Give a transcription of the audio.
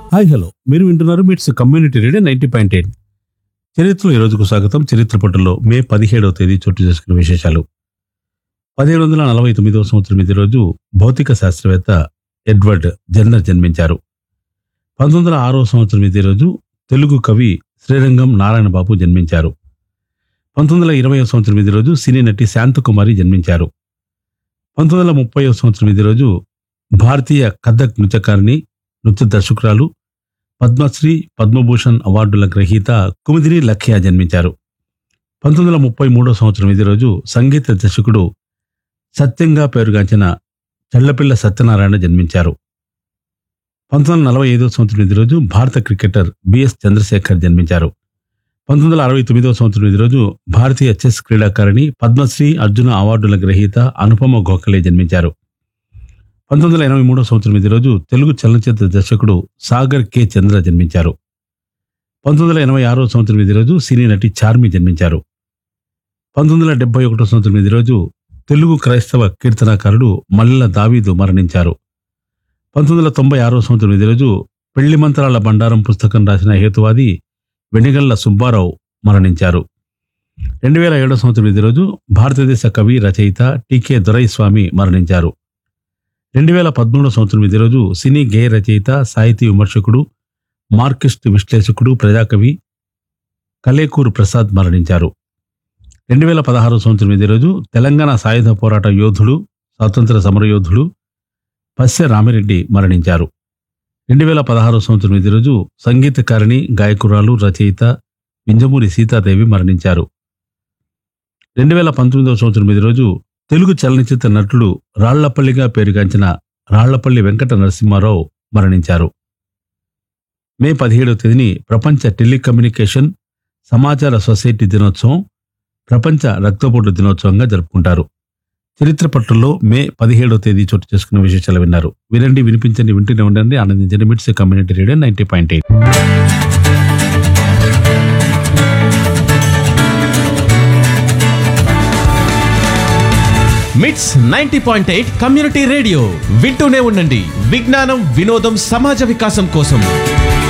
hi hello మీరు వింటున్నారు MITS community radio ninety point eight చరిత్రలో ఈ రోజుకు స్వాగతం చరిత్ర పట్టులో మే పదిహేడవ తేదీ చోటు చేసుకున్న విశేషాలు పదిహేడు వందల నలభై తొమ్మిదవ సంవత్సరం ఇదే రోజు భౌతిక శాస్త్రవేత్త ఎడ్వర్డ్ జెన్నర్ జన్మించారు పంతొమ్మిది వందల ఆరవ సంవత్సరం ఇదే రోజు తెలుగు కవి శ్రీరంగం నారాయణ బాబు జన్మించారు పంతొమ్మిది వందల ఇరవై సంవత్సరం ఇదే రోజు సినీ నటి శాంతకుమారి జన్మించారు పంతొమ్మిది వందల ముప్పై సంవత్సరం ఇదే రోజు భారతీయ కథక్ నృత్యకారిణి నృత్య దర్శకురాలు పద్మశ్రీ పద్మభూషణ్ అవార్డుల గ్రహీత కుమిదిరి లఖ్యా జన్మించారు పంతొమ్మిది వందల ముప్పై మూడో సంవత్సరం ఇదే రోజు సంగీత దర్శకుడు సత్యంగా పేరుగాంచిన చల్లపిల్ల సత్యనారాయణ జన్మించారు పంతొమ్మిది వందల నలభై ఐదో సంవత్సరం ఇదే రోజు భారత క్రికెటర్ బిఎస్ చంద్రశేఖర్ జన్మించారు పంతొమ్మిది వందల అరవై తొమ్మిదవ సంవత్సరం ఇదే రోజు భారతీయ చెస్ క్రీడాకారిణి పద్మశ్రీ అర్జున అవార్డుల గ్రహీత అనుపమ గోఖలే జన్మించారు పంతొమ్మిది వందల ఎనభై మూడో సంవత్సరం ఇదే రోజు తెలుగు చలనచిత్ర దర్శకుడు సాగర్ కె చంద్ర జన్మించారు పంతొమ్మిది వందల ఎనభై ఆరో సంవత్సరం ఇదే రోజు సినీ నటి చార్మి జన్మించారు పంతొమ్మిది వందల డెబ్బై ఒకటో సంవత్సరం ఇదే రోజు తెలుగు క్రైస్తవ కీర్తనాకారుడు మల్లెల దావీదు మరణించారు పంతొమ్మిది వందల తొంభై ఆరో సంవత్సరం ఇదే రోజు పెళ్లి మంత్రాల బండారం పుస్తకం రాసిన హేతువాది వెనిగళ్ల సుబ్బారావు మరణించారు రెండు వేల ఏడో సంవత్సరం ఇదే రోజు భారతదేశ కవి రచయిత టికె దొరైస్వామి మరణించారు రెండు వేల పదమూడో సంవత్సరం ఇదే రోజు సినీ గేయ రచయిత సాహితీ విమర్శకుడు మార్కిస్ట్ విశ్లేషకుడు ప్రజాకవి కలేకూరు ప్రసాద్ మరణించారు రెండు వేల పదహారు సంవత్సరం ఇదే రోజు తెలంగాణ సాయుధ పోరాట యోధుడు స్వాతంత్ర సమరయోధుడు పస్య రామిరెడ్డి మరణించారు రెండు వేల పదహారు సంవత్సరం ఇదే రోజు సంగీతకారిణి గాయకురాలు రచయిత వింజమూరి సీతాదేవి మరణించారు రెండు వేల పంతొమ్మిదవ సంవత్సరం ఇదే రోజు తెలుగు చలనచిత్ర నటుడు రాళ్లపల్లిగా పేరుగాంచిన రాళ్లపల్లి వెంకట నరసింహారావు మరణించారు మే పదిహేడవ తేదీని ప్రపంచ టెలికమ్యూనికేషన్ సమాచార సొసైటీ దినోత్సవం ప్రపంచ రక్తపోటు దినోత్సవంగా జరుపుకుంటారు చరిత్ర పట్టుల్లో మే పదిహేడవ తేదీ చోటు చేసుకున్న విశేషాలు విన్నారు వినండి వినిపించండి వింటూనే ఉండండి ఆనందించండి MITS community radio ninety point eight MITS ninety point eight community radio వింటూనే ఉండండి విజ్ఞానం వినోదం సమాజ వికాసం కోసం